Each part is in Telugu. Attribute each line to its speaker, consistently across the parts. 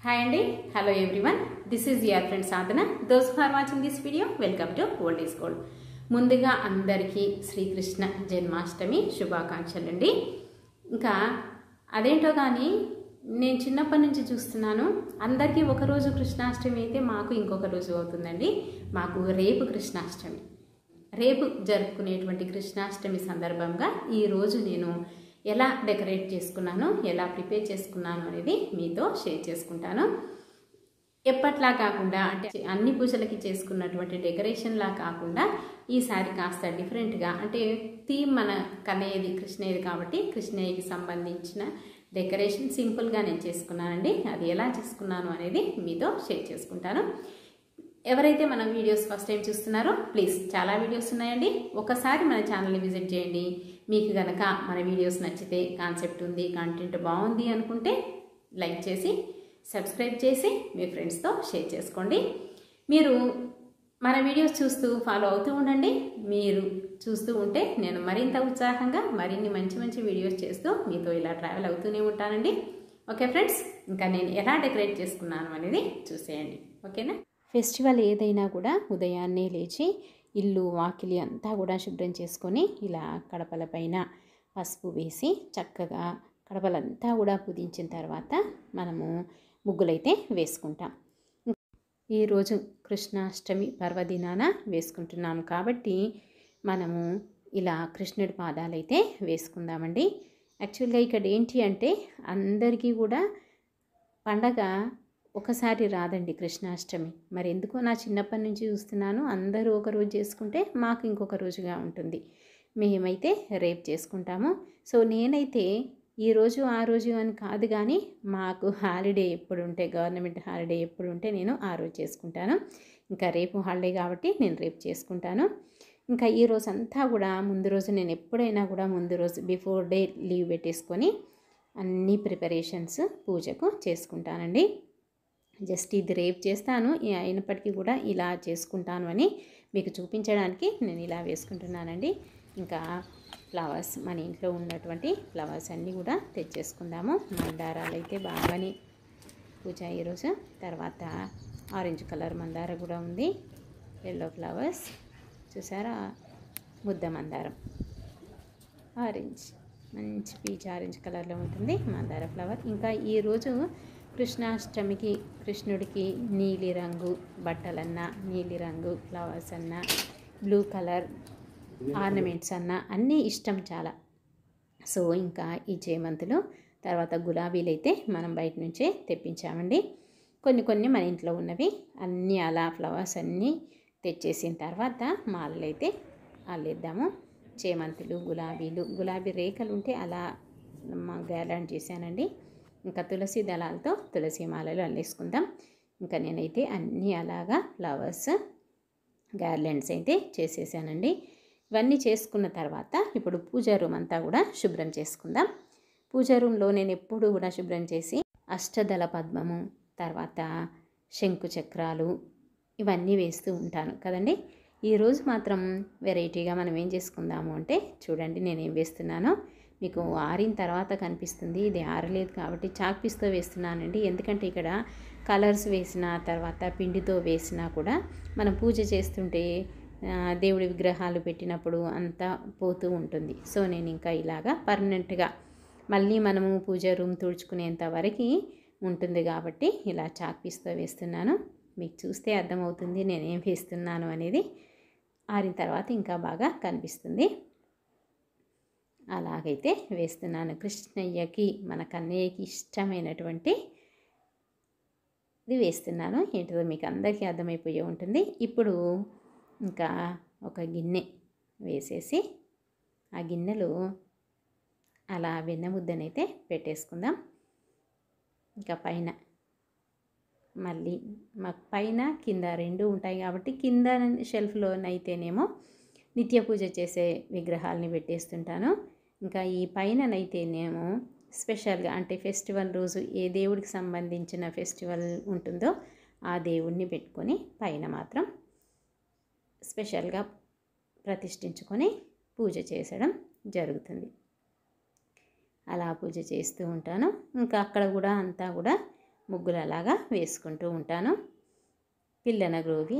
Speaker 1: హాయ్ అండి hello everyone this is your friend Sadhana those for watching this video welcome to old is gold ముందుగా అందరికీ శ్రీకృష్ణ జన్మాష్టమి శుభాకాంక్షలు అండి ఇంకా అదేంటో కానీ నేను చిన్నప్పటి నుంచి చూస్తున్నాను అందరికీ ఒకరోజు కృష్ణాష్టమి అయితే మాకు ఇంకొక రోజు అవుతుందండి మాకు రేపు కృష్ణాష్టమి రేపు జరుపుకునేటువంటి కృష్ణాష్టమి సందర్భంగా ఈరోజు నేను ఎలా డెకరేట్ చేసుకున్నాను ఎలా ప్రిపేర్ చేసుకున్నాను అనేది మీతో షేర్ చేసుకుంటాను ఎప్పట్లా కాకుండా అంటే అన్ని పూజలకి చేసుకున్నటువంటి డెకరేషన్లా కాకుండా ఈసారి కాస్త డిఫరెంట్గా అంటే థీమ్ మన కన్నయ్యది కృష్ణయ్యది కాబట్టి కృష్ణయ్యకి సంబంధించిన డెకరేషన్ సింపుల్గా నేను చేసుకున్నానండి అది ఎలా చేసుకున్నాను అనేది మీతో షేర్ చేసుకుంటాను ఎవరైతే మన వీడియోస్ ఫస్ట్ టైం చూస్తున్నారో ప్లీజ్ చాలా వీడియోస్ ఉన్నాయండి ఒకసారి మన ఛానల్ని విజిట్ చేయండి మీకు గనక మన వీడియోస్ నచ్చితే కాన్సెప్ట్ ఉంది కంటెంట్ బాగుంది అనుకుంటే లైక్ చేసి సబ్స్క్రైబ్ చేసి మీ ఫ్రెండ్స్తో షేర్ చేసుకోండి మీరు మన వీడియోస్ చూస్తూ ఫాలో అవుతూ ఉండండి మీరు చూస్తూ ఉంటే నేను మరింత ఉత్సాహంగా మరిన్ని మంచి మంచి వీడియోస్ చేస్తూ మీతో ఇలా ట్రావెల్ అవుతూనే ఉంటానండి ఓకే ఫ్రెండ్స్ ఇంకా నేను ఎలా డెకరేట్ చేసుకున్నాను అనేది చూసేయండి ఓకేనా ఫెస్టివల్ ఏదైనా కూడా ఉదయాన్నే లేచి ఇల్లు వాకిలి అంతా కూడా శుభ్రం చేసుకొని ఇలా కడపల పైన పసుపు వేసి చక్కగా కడపలంతా కూడా పుదించిన తర్వాత మనము ముగ్గులైతే వేసుకుంటాం ఈరోజు కృష్ణాష్టమి పర్వదినాన వేసుకుంటున్నాం కాబట్టి మనము ఇలా కృష్ణుడి పాదాలైతే వేసుకుందామండి యాక్చువల్గా ఇక్కడ ఏంటి అంటే అందరికీ కూడా పండగ ఒకసారి రాదండి కృష్ణాష్టమి మరి ఎందుకో నా చిన్నప్పటి నుంచి చూస్తున్నాను అందరూ ఒక రోజు చేసుకుంటే మాకు ఇంకొక రోజుగా ఉంటుంది మేమైతే రేపు చేసుకుంటాము సో నేనైతే ఈ రోజు ఆ రోజు అని కాదు కానీ మాకు హాలిడే ఎప్పుడు ఉంటే గవర్నమెంట్ హాలిడే ఎప్పుడు ఉంటే నేను ఆ రోజు చేసుకుంటాను ఇంకా రేపు హాలిడే కాబట్టి నేను రేపు చేసుకుంటాను ఇంకా ఈ రోజు అంతా కూడా ముందు రోజు నేను ఎప్పుడైనా కూడా ముందు రోజు బిఫోర్ డే లీవ్ పెట్టేసుకొని అన్ని ప్రిపరేషన్స్ పూజకు చేసుకుంటానండి జస్ట్ ఇది రేపు చేస్తాను అయినప్పటికీ కూడా ఇలా చేసుకుంటాను అని మీకు చూపించడానికి నేను ఇలా వేసుకుంటున్నానండి ఇంకా ఫ్లవర్స్ మన ఇంట్లో ఉన్నటువంటి ఫ్లవర్స్ అన్నీ కూడా తెచ్చేసుకుందాము మందారాలు అయితే బాగానే పూజ ఈరోజు తర్వాత ఆరెంజ్ కలర్ మందార కూడా ఉంది ఎల్లో ఫ్లవర్స్ చూసారా ముద్ద మందారం ఆరెంజ్ మంచి పీచ్ ఆరెంజ్ కలర్లో ఉంటుంది మందార ఫ్లవర్ ఇంకా ఈరోజు కృష్ణాష్టమికి కృష్ణుడికి నీలి రంగు బట్టలన్నా నీలి రంగు ఫ్లవర్స్ అన్నా బ్లూ కలర్ ఆర్నమెంట్స్ అన్నా అన్నీ ఇష్టం చాలా సో ఇంకా ఈ చేమంతులు తర్వాత గులాబీలు అయితే మనం బయట నుంచే తెప్పించామండి కొన్ని కొన్ని మన ఇంట్లో ఉన్నవి అన్నీ అలా ఫ్లవర్స్ అన్నీ తెచ్చేసిన తర్వాత మాలలు అయితే అల్లేద్దాము చేమంతులు గులాబీలు గులాబీ రేఖలు ఉంటే అలా గ్యాలాండ్ చేశానండి ఇంకా తులసి దళాలతో తులసి మాలలు అల్లేసుకుందాం ఇంకా నేనైతే అన్నీ అలాగా ఫ్లవర్స్ గార్లెండ్స్ అయితే చేసేసానండి ఇవన్నీ చేసుకున్న తర్వాత ఇప్పుడు పూజా రూమ్ అంతా కూడా శుభ్రం చేసుకుందాం పూజా రూమ్లో నేను ఎప్పుడు కూడా శుభ్రం చేసి అష్టదళ పద్మము తర్వాత శంకు చక్రాలు ఇవన్నీ వేస్తూ ఉంటాను కదండి ఈరోజు మాత్రం వెరైటీగా మనం ఏం చేసుకుందాము అంటే చూడండి నేనేం వేస్తున్నానో మీకు ఆరిన తర్వాత కనిపిస్తుంది ఇది ఆరలేదు కాబట్టి చాక్ పీస్తో వేస్తున్నానండి ఎందుకంటే ఇక్కడ కలర్స్ వేసిన తర్వాత పిండితో వేసినా కూడా మనం పూజ చేస్తుంటే దేవుడి విగ్రహాలు పెట్టినప్పుడు అంతా పోతూ ఉంటుంది సో నేను ఇంకా ఇలాగా పర్మనెంట్గా మళ్ళీ మనము పూజ రూమ్ తుడుచుకునేంత వరకు ఉంటుంది కాబట్టి ఇలా చాక్ పీస్తో వేస్తున్నాను మీకు చూస్తే అర్థమవుతుంది నేనేం వేస్తున్నాను అనేది ఆరిన తర్వాత ఇంకా బాగా కనిపిస్తుంది అలాగైతే వేస్తున్నాను కృష్ణయ్యకి మన కన్నయ్యకి ఇష్టమైనటువంటి ఇది వేస్తున్నాను ఏంటో మీకు అందరికీ అర్థమైపోయే ఉంటుంది ఇప్పుడు ఇంకా ఒక గిన్నె వేసేసి ఆ గిన్నెలో అలా వెన్న ముద్దనైతే పెట్టేసుకుందాం ఇంకా పైన మళ్ళీ మాకు పైన కింద రెండు ఉంటాయి కాబట్టి కింద షెల్ఫ్లోనైతేనేమో నిత్య పూజ చేసే విగ్రహాలని పెట్టేస్తుంటాను ఇంకా ఈ పైననైతేనేమో స్పెషల్గా అంటే ఫెస్టివల్ రోజు ఏ దేవుడికి సంబంధించిన ఫెస్టివల్ ఉంటుందో ఆ దేవుడిని పెట్టుకొని పైన మాత్రం స్పెషల్గా ప్రతిష్ఠించుకొని పూజ చేసడం జరుగుతుంది అలా పూజ చేస్తూ ఉంటాను ఇంకా అక్కడ కూడా అంతా కూడా ముగ్గులు అలాగా వేసుకుంటూ ఉంటాను పిల్లన గ్రోవి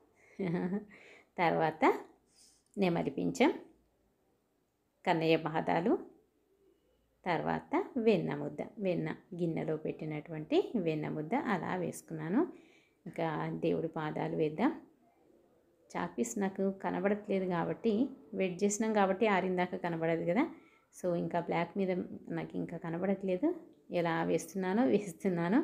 Speaker 1: తర్వాత నెమలి పించం కన్నయ్య పాదాలు తర్వాత వెన్న ముద్ద వెన్న గిన్నెలో పెట్టినటువంటి వెన్న ముద్ద అలా వేసుకున్నాను ఇంకా దేవుడి పాదాలు వేద్దాం చాక్పీస్ నాకు కనబడట్లేదు కాబట్టి వెయిట్ చేసినాం కాబట్టి ఆరిందాక కనబడదు కదా సో ఇంకా బ్లాక్ మీద నాకు ఇంకా కనబడట్లేదు ఎలా వేస్తున్నానో వేస్తున్నాను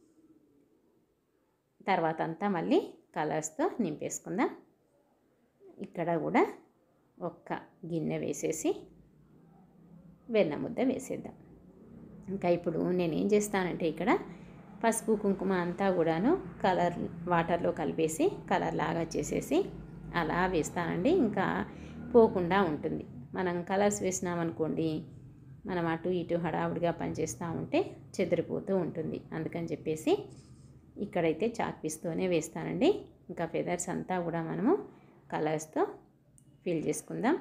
Speaker 1: తర్వాత అంతా మళ్ళీ కలర్స్తో నింపేసుకుందాం ఇక్కడ కూడా ఒక్క గిన్నె వేసేసి వెన్న ముద్ద వేసేద్దాం ఇంకా ఇప్పుడు నేనేం చేస్తానంటే ఇక్కడ పసుపు కుంకుమ అంతా కూడాను కలర్ వాటర్లో కలిపేసి కలర్ లాగా చేసేసి అలా వేస్తానండి ఇంకా పోకుండా ఉంటుంది మనం కలర్స్ వేసినామనుకోండి మనం అటు ఇటు హడావుడిగా పనిచేస్తూ ఉంటే చెదిరిపోతూ ఉంటుంది అందుకని చెప్పేసి ఇక్కడైతే చాక్ పీస్తోనే వేస్తానండి ఇంకా ఫెదర్స్ అంతా కూడా మనము కలర్స్తో ఫిల్ చేసుకుందాం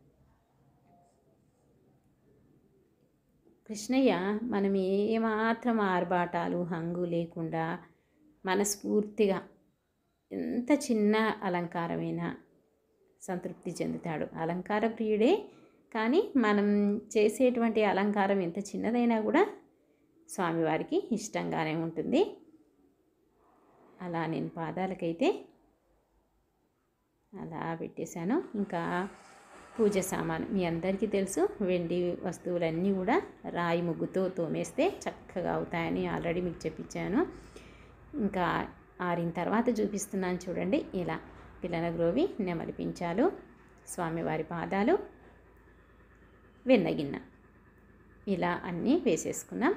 Speaker 1: కృష్ణయ్య మనం ఏమాత్రం ఆర్భాటాలు హంగు లేకుండా మనస్ఫూర్తిగా ఎంత చిన్న అలంకారమైనా సంతృప్తి చెందుతాడు అలంకార ప్రియుడే కానీ మనం చేసేటువంటి అలంకారం ఎంత చిన్నదైనా కూడా స్వామివారికి ఇష్టంగానే ఉంటుంది అలా నేను పాదాలకైతే అలా పెట్టేశాను ఇంకా పూజ సామాను మీ అందరికీ తెలుసు వెండి వస్తువులన్నీ కూడా రాయి ముగ్గుతో తోమేస్తే చక్కగా అవుతాయని ఆల్రెడీ మీకు చెప్పించాను ఇంకా ఆరిన తర్వాత చూపిస్తున్నాను చూడండి ఇలా పిల్లల గ్రోవి నెమలి పించాలు స్వామివారి పాదాలు వెన్నగిన్న ఇలా అన్నీ వేసేసుకున్నాం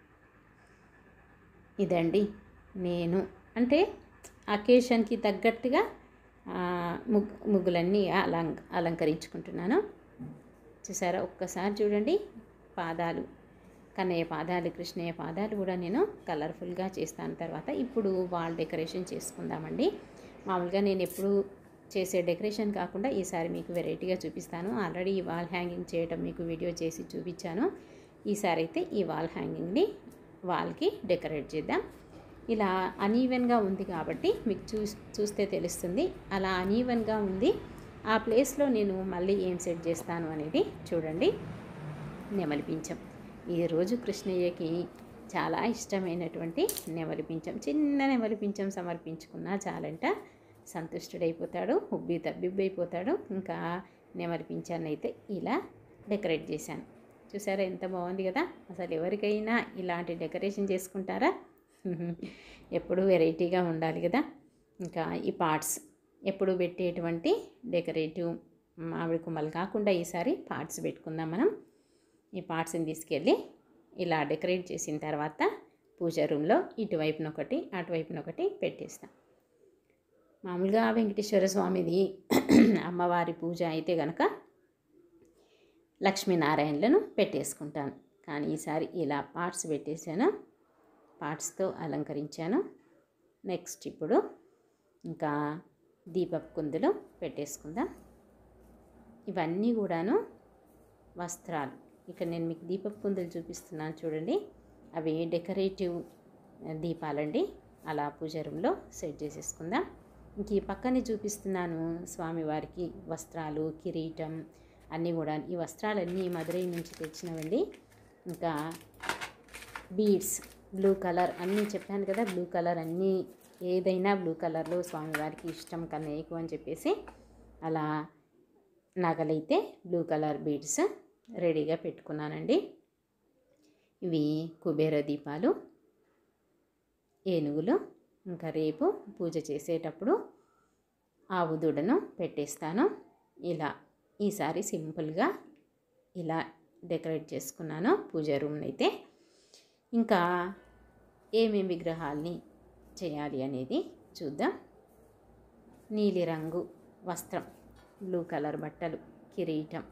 Speaker 1: ఇదండి నేను అంటే అకేషన్కి తగ్గట్టుగా ముగ్గు ముగ్గులన్నీ అలం అలంకరించుకుంటున్నాను చూసారా ఒక్కసారి చూడండి పాదాలు కన్నయ్య పాదాలు కృష్ణయ్య పాదాలు కూడా నేను కలర్ఫుల్గా చేస్తాను తర్వాత ఇప్పుడు వాల్ డెకరేషన్ చేసుకుందామండి మామూలుగా నేను ఎప్పుడు చేసే డెకరేషన్ కాకుండా ఈసారి మీకు వెరైటీగా చూపిస్తాను ఆల్రెడీ ఈ వాల్ హ్యాంగింగ్ చేయడం మీకు వీడియో చేసి చూపించాను ఈసారి అయితే ఈ వాల్ హ్యాంగింగ్ని వాల్కి డెకరేట్ చేద్దాం ఇలా అనీవెన్గా ఉంది కాబట్టి మీకు చూ చూస్తే తెలుస్తుంది అలా అనీవెన్గా ఉంది ఆ ప్లేస్లో నేను మళ్ళీ ఏం సెట్ చేస్తాను అనేది చూడండి నెమలి పించం ఈరోజు కృష్ణయ్యకి చాలా ఇష్టమైనటువంటి నెమలి పించం చిన్న నెమలి పించం సమర్పించుకున్నా చాలంట సంతుష్టుడైపోతాడు ఉబ్బి తబ్బిబ్బైపోతాడు ఇంకా నెమలి పించాన్ని అయితే ఇలా డెకరేట్ చేశాను చూసారా ఎంత బాగుంది కదా అసలు ఎవరికైనా ఇలాంటి డెకరేషన్ చేసుకుంటారా ఎప్పుడు వెరైటీగా ఉండాలి కదా ఇంకా ఈ పార్ట్స్ ఎప్పుడు పెట్టేటువంటి డెకరేటివ్ మామిడి కుమ్మలు కాకుండా ఈసారి పార్ట్స్ పెట్టుకుందాం మనం ఈ పార్ట్స్ని తీసుకెళ్ళి ఇలా డెకరేట్ చేసిన తర్వాత పూజ రూమ్లో ఇటువైపున ఒకటి అటువైపున ఒకటి పెట్టేస్తాం మామూలుగా వెంకటేశ్వర స్వామిది అమ్మవారి పూజ అయితే గనక లక్ష్మీనారాయణలను పెట్టేసుకుంటాను కానీ ఈసారి ఇలా పార్ట్స్ పెట్టేశాను పార్ట్స్తో అలంకరించాను నెక్స్ట్ ఇప్పుడు ఇంకా దీపపు కుందులు పెట్టేసుకుందాం ఇవన్నీ కూడాను వస్త్రాలు ఇక్కడ నేను మీకు దీపపు కుందులు చూపిస్తున్నాను చూడండి అవి డెకరేటివ్ దీపాలండి అలా పూజ రూమ్లో సెట్ చేసేసుకుందాం ఇంక ఈ పక్కనే చూపిస్తున్నాను స్వామివారికి వస్త్రాలు కిరీటం అన్నీ కూడా ఈ వస్త్రాలన్నీ మదురై నుంచి తెచ్చినవండి ఇంకా బీడ్స్ బ్లూ కలర్ అన్నీ చెప్పాను కదా బ్లూ కలర్ అన్నీ ఏదైనా బ్లూ కలర్లో స్వామివారికి ఇష్టం కన్నా ఎక్కువ అని చెప్పేసి అలా నగలైతే బ్లూ కలర్ బీడ్స్ రెడీగా పెట్టుకున్నానండి ఇవి కుబేర దీపాలు ఏనుగులు ఇంకా రేపు పూజ చేసేటప్పుడు ఆవు దూడను పెట్టేస్తాను ఇలా ఈసారి సింపుల్గా ఇలా డెకరేట్ చేసుకున్నాను పూజ రూమ్ని అయితే ఇంకా ఏమేమి విగ్రహాల్ని చేయాలి అనేది చూద్దాం నీలిరంగు వస్త్రం బ్లూ కలర్ బట్టలు కిరీటం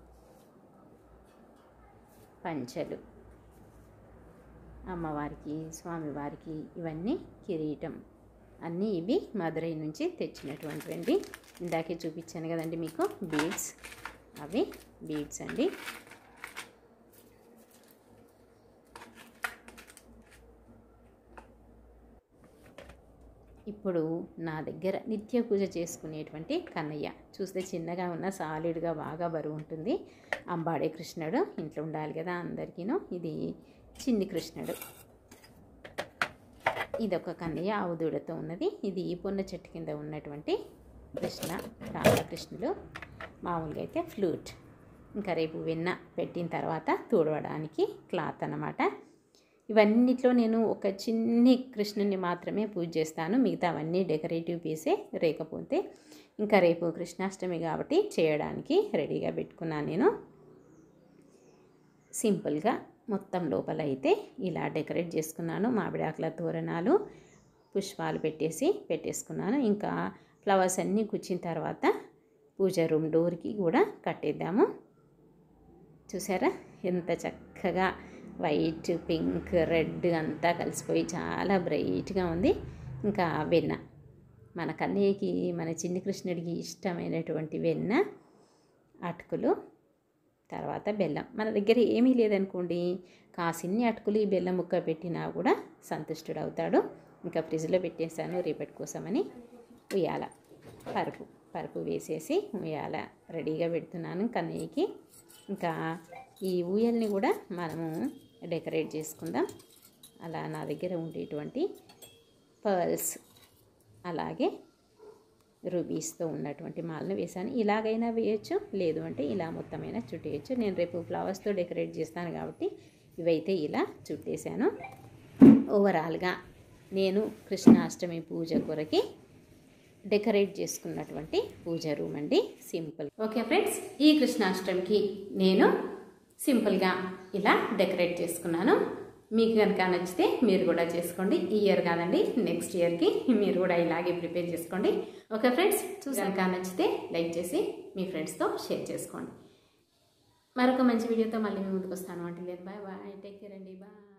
Speaker 1: పంచలు అమ్మవారికి స్వామివారికి ఇవన్నీ కిరీటం అన్నీ ఇవి మదురై నుంచి తెచ్చినటువంటివండి ఇందాకే చూపించాను కదండి మీకు బీడ్స్ అవి బీడ్స్ అండి ఇప్పుడు నా దగ్గర నిత్య పూజ చేసుకునేటువంటి కన్నయ్య చూస్తే చిన్నగా ఉన్న సాలిడ్గా బాగా బరువు ఉంటుంది అంబాడే కృష్ణుడు ఇంట్లో ఉండాలి కదా అందరికీను ఇది చిన్ని కృష్ణుడు ఇది ఒక కన్నయ్య ఆవు దూడతో ఉన్నది ఇది పొన్న చెట్టు కింద ఉన్నటువంటి కృష్ణ రాధాకృష్ణులు మామూలుగా అయితే ఫ్లూట్ ఇంకా రేపు వెన్న పెట్టిన తర్వాత తుడవడానికి క్లాత్ అన్నమాట ఇవన్నిట్లో నేను ఒక చిన్ని కృష్ణుని మాత్రమే పూజ చేస్తాను మిగతావన్నీ డెకరేటివ్ పీసే లేకపోతే ఇంకా రేపు కృష్ణాష్టమి కాబట్టి చేయడానికి రెడీగా పెట్టుకున్నాను నేను సింపుల్గా మొత్తం లోపల అయితే ఇలా డెకరేట్ చేసుకున్నాను మామిడాకుల తోరణాలు పుష్పాలు పెట్టేసి పెట్టేసుకున్నాను ఇంకా ఫ్లవర్స్ అన్నీ కూర్చిన తర్వాత పూజ రూమ్ డోర్కి కూడా కట్టేద్దాము చూసారా ఎంత చక్కగా వైట్ పింక్ రెడ్ అంతా కలిసిపోయి చాలా బ్రైట్గా ఉంది ఇంకా వెన్న మన కన్నయ్యకి మన చిన్ని కృష్ణుడికి ఇష్టమైనటువంటి వెన్న అటుకులు తర్వాత బెల్లం మన దగ్గర ఏమీ లేదనుకోండి కాసిన్ని అటుకులు ఈ బెల్లం ముక్క పెట్టినా కూడా సంతుష్టుడు అవుతాడు ఇంకా ఫ్రిడ్జ్లో పెట్టేశాను రేపటి కోసమని ఉయ్యాల పరుపు పరుపు వేసేసి ఉయ్యాల రెడీగా పెడుతున్నాను కన్నయ్యకి ఇంకా ఈ ఊయల్ని కూడా మనము డెకరేట్ చేసుకుందాం అలా నా దగ్గర ఉండేటువంటి పర్ల్స్ అలాగే రూబీస్తో ఉన్నటువంటి మాలను వేసాను ఇలాగైనా వేయచ్చు లేదు అంటే ఇలా మొత్తమైనా చుట్టేయచ్చు నేను రేపు ఫ్లవర్స్తో డెకరేట్ చేస్తాను కాబట్టి ఇవైతే ఇలా చుట్టేశాను ఓవరాల్గా నేను కృష్ణాష్టమి పూజ కొరకి డెకరేట్ చేసుకున్నటువంటి పూజ రూమ్ అండి సింపుల్ ఓకే ఫ్రెండ్స్ ఈ కృష్ణాష్టమికి నేను సింపుల్గా ఇలా డెకరేట్ చేసుకున్నాను మీకు కనుక నచ్చితే మీరు కూడా చేసుకోండి ఈ ఇయర్ కాదండి నెక్స్ట్ ఇయర్కి మీరు కూడా ఇలాగే ప్రిపేర్ చేసుకోండి ఓకే ఫ్రెండ్స్ చూసి కనుక నచ్చితే లైక్ చేసి మీ ఫ్రెండ్స్తో షేర్ చేసుకోండి మరొక మంచి వీడియోతో మళ్ళీ మీ ముందుకు వస్తాను అంటే లేదు బాయ్ బాయ్ టేక్ కేర్ అండి బాయ్